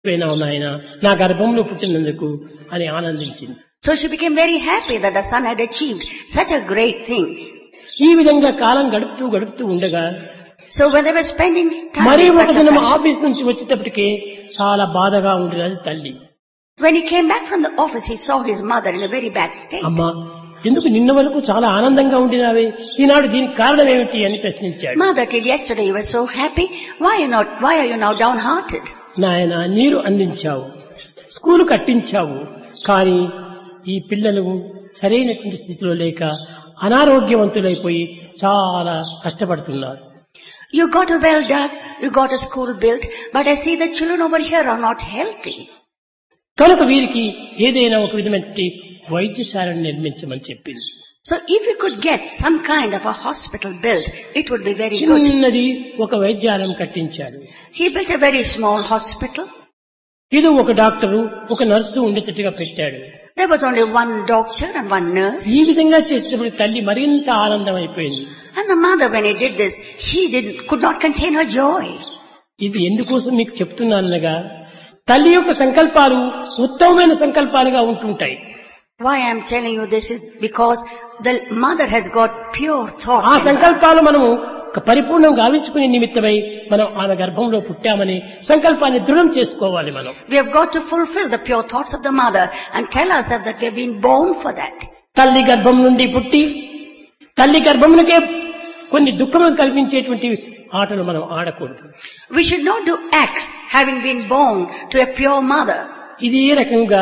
పోయినావు నాయన నా గర్భంలో పుట్టినందుకు అని ఆనందించింది So she became very happy that the son had achieved such a great thing. ఈ విధంగా కాలం గడుపుతూ గడుపుతూ ఉండగా So when they were spending time మరి in ఒక such a దినం fashion, ఆఫీస్ నుంచి వచ్చేటప్పటికే చాలా బాధగా ఉండేది తల్లి when he came back from the office, he saw his mother in a very bad state. అమ్మా ఎందుకు నిన్న వరకు చాలా ఆనందంగా ఉండినావే ఈనాడు దీనికి కారణం ఏమిటి అని ప్రశ్నించాడు Mother, till yesterday you were so happy. Why are you not? Why are you now downhearted? నాయన నీరు అందించావు స్కూలు కట్టించావు కానీ ఈ పిల్లలు సరైనటువంటి స్థితిలో లేక అనారోగ్యవంతులైపోయి చాలా కష్టపడుతున్నారు You got a well dug, you got a school built, but I see the children over here are not healthy. కనుక వీరికి ఏదైనా ఒక విధమైన వైద్యశాలను నిర్మించమని చెప్పింది So if you could get some kind of a hospital built, it would be very good. చిన్నది ఒక వైద్యాలయం కట్టించాడు He built a very small hospital. ఇది ఒక డాక్టరు ఒక నర్సు ఉండేటట్టుగా పెట్టాడు There was only one doctor and one nurse. ఈ విధంగా చేసేటప్పుడు తల్లి మరింత ఆనందం అయిపోయింది And the mother, when he did this, she didn't, could not contain her joy. ఇది ఎందుకోసం మీకు చెప్తున్నానగా తల్లి యొక్క సంకల్పాలు ఉత్తమమైన సంకల్పాలుగా ఉంటుంటాయి Why I'm telling you this is because the mother has got pure ఆ thoughts. in her. సంకల్పాలు మనము ఒక పరిపూర్ణం గావించుకునే నిమిత్తమై మనం ఆమె గర్భంలో పుట్టామని సంకల్పాన్ని దృఢం చేసుకోవాలి మనం We have got to fulfill the pure thoughts of the mother and tell ourselves that we have been born for that. తల్లి గర్భం నుండి పుట్టి తల్లి గర్భమునకే కొన్ని దుఃఖములు కల్పించేటువంటి ఆటలు మనం ఆడకూడదు We should not do acts having been born to a pure mother. ఇది ఈ రకంగా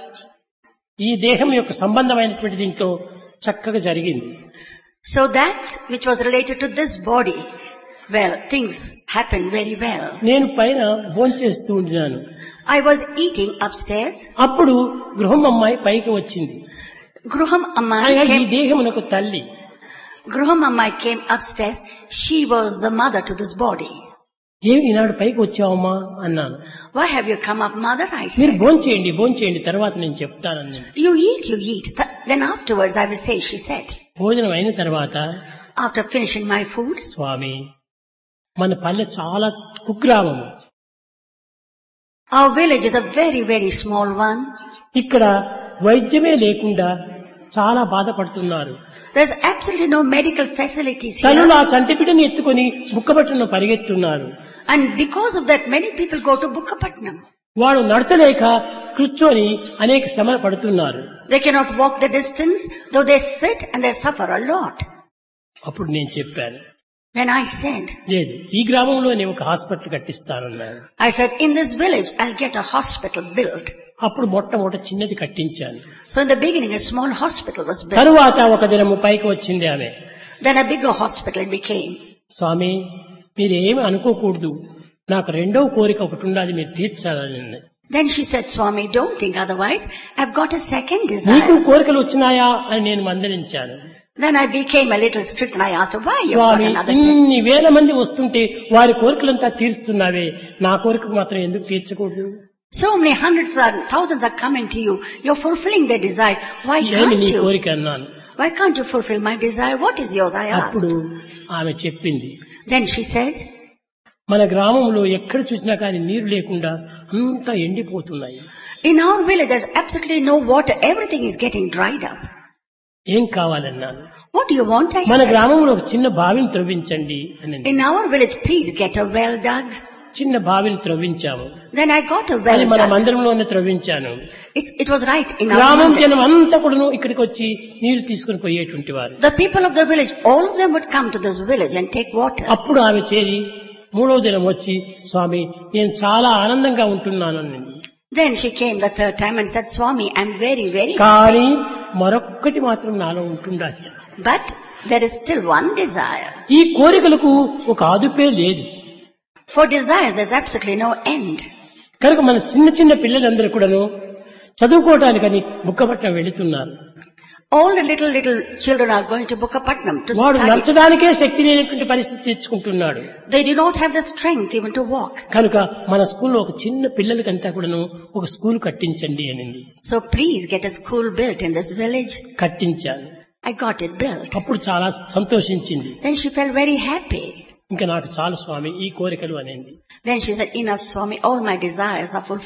ఈ దేహం యొక్క సంబంధమైనటువంటి దీంతో చక్కగా జరిగింది So that which was related to this body, well, things happened very well. నేను పైన భోంచేస్తూ ఉండినాను I was eating upstairs. అప్పుడు గృహం అమ్మాయి పైకి వచ్చింది Gruham Amma అనగా ఈ came, దేహమునకు తల్లి Gruham Amma came upstairs. She was the mother to this body. ఏమి ఈనాడు పైకి వచ్చావమ్మా అన్నాను Why have you come up, mother? I మీరు said. భోంచేయండి భోంచేయండి తర్వాత నేను చెప్తానని You eat, you eat. Th- Then afterwards I will say, she said. భోజనం అయిన తర్వాత After finishing my food, స్వామి మన పల్లె చాలా కుగ్రామము our village is a very, very small one. ఇక్కడ వైద్యమే లేకుండా చాలా బాధపడుతున్నారు There's absolutely no medical facilities తనులు here. ఆ చంటిపిటని ఎత్తుకొని బుక్కబట్టున పరిగెత్తున్నారు And because of that, many people go to Bukkapatnam. వాడు నడచలేక కూర్చొని అనేక శ్రమలు పడుతున్నారు They cannot walk the distance, though they sit and they suffer a lot. అప్పుడు నేను చెప్పాను Then I said, లేదు ఈ గ్రామంలో నేను ఒక హాస్పిటల్ కట్టిస్తానన్నాను I said, in this village, I'll get a hospital built. అప్పుడు మొట్టమొదటి చిన్నది కట్టించాను So in the beginning, a small hospital was built. తరువాత ఒక దినము పైకి వచ్చింది ఆమె Then a bigger hospital became. స్వామి మీరేమి అనుకోకూడదు నాకు రెండవ కోరిక ఒకటి ఉండాలి మీరు తీర్చాలని అన్నది. Then she said, Swami, don't think otherwise. I've got a second నీకు desire. కోరికలు వచ్చినాయా అని నేను మందలించాను Then I became a little strict and I asked her, why you've got Swamy another thing? ఇన్ని వేల మంది వస్తుంటే వారి కోరికలంతా తీరుస్తున్నావే నా కోరిక మాత్రం ఎందుకు తీర్చకూడదు So many hundreds and thousands are coming to you. You're fulfilling their desires. Why ఏమి can't నీ you? కోరిక అన్నాను Why can't you fulfill my desire? What is yours? I అప్పుడు asked. ఆమె చెప్పింది Then she said, మన గ్రామంలో ఎక్కడ చూసినా కానీ నీరు లేకుండా అంతా ఎండిపోతున్నాయి in our village there's absolutely no water. Everything is getting dried up. ఏం కావాలన్నాను What do you want? I మన said. గ్రామంలో ఒక చిన్న బావిని త్రవ్వించండి అని In our village, please get a well dug. చిన్న బావిని త్రవ్వించాము Then I got a అది well మన dug. మందిరంలోనే త్రవ్వించాను It's, it was right in our గ్రామం village. జనం అంతా కూడా ఇక్కడికి వచ్చి నీరు తీసుకుని పోయేటువంటి వారు The people of the village, all of them would come to this village and take water. అప్పుడు ఆమె చేరి మూడవ దినం వచ్చి స్వామి నేను చాలా ఆనందంగా ఉంటున్నాను అన్నది Then she came the third time and said, Swami, I'm very, very కానీ మరొక్కటి మాత్రం నాలో ఉంటుండాలి But there is still one desire. ఈ కోరికలకు ఒక ఆదుపే లేదు For desires, there's absolutely no end. కనుక మన చిన్న చిన్న పిల్లలందరూ కూడాను చదువుకోవటానికని బుక్కపట్నం వెళుతున్నారు All the little, little children are going to Bukkapatnam to వాడు study. నడచడానికే శక్తి లేనటువంటి పరిస్థితి తెచ్చుకుంటున్నాడు They do not have the strength even to walk. కనుక మన స్కూల్లో ఒక చిన్న పిల్లలకంతా కూడాను ఒక స్కూల్ కట్టించండి అనింది So please get a school built in this village. కట్టించాను I got it built. అప్పుడు చాలా సంతోషించింది Then she felt very happy. ఇంకా నాకు చాలు స్వామి ఈ కోరికలు అనేది Then she said, enough Swami, all my desires are fulfilled.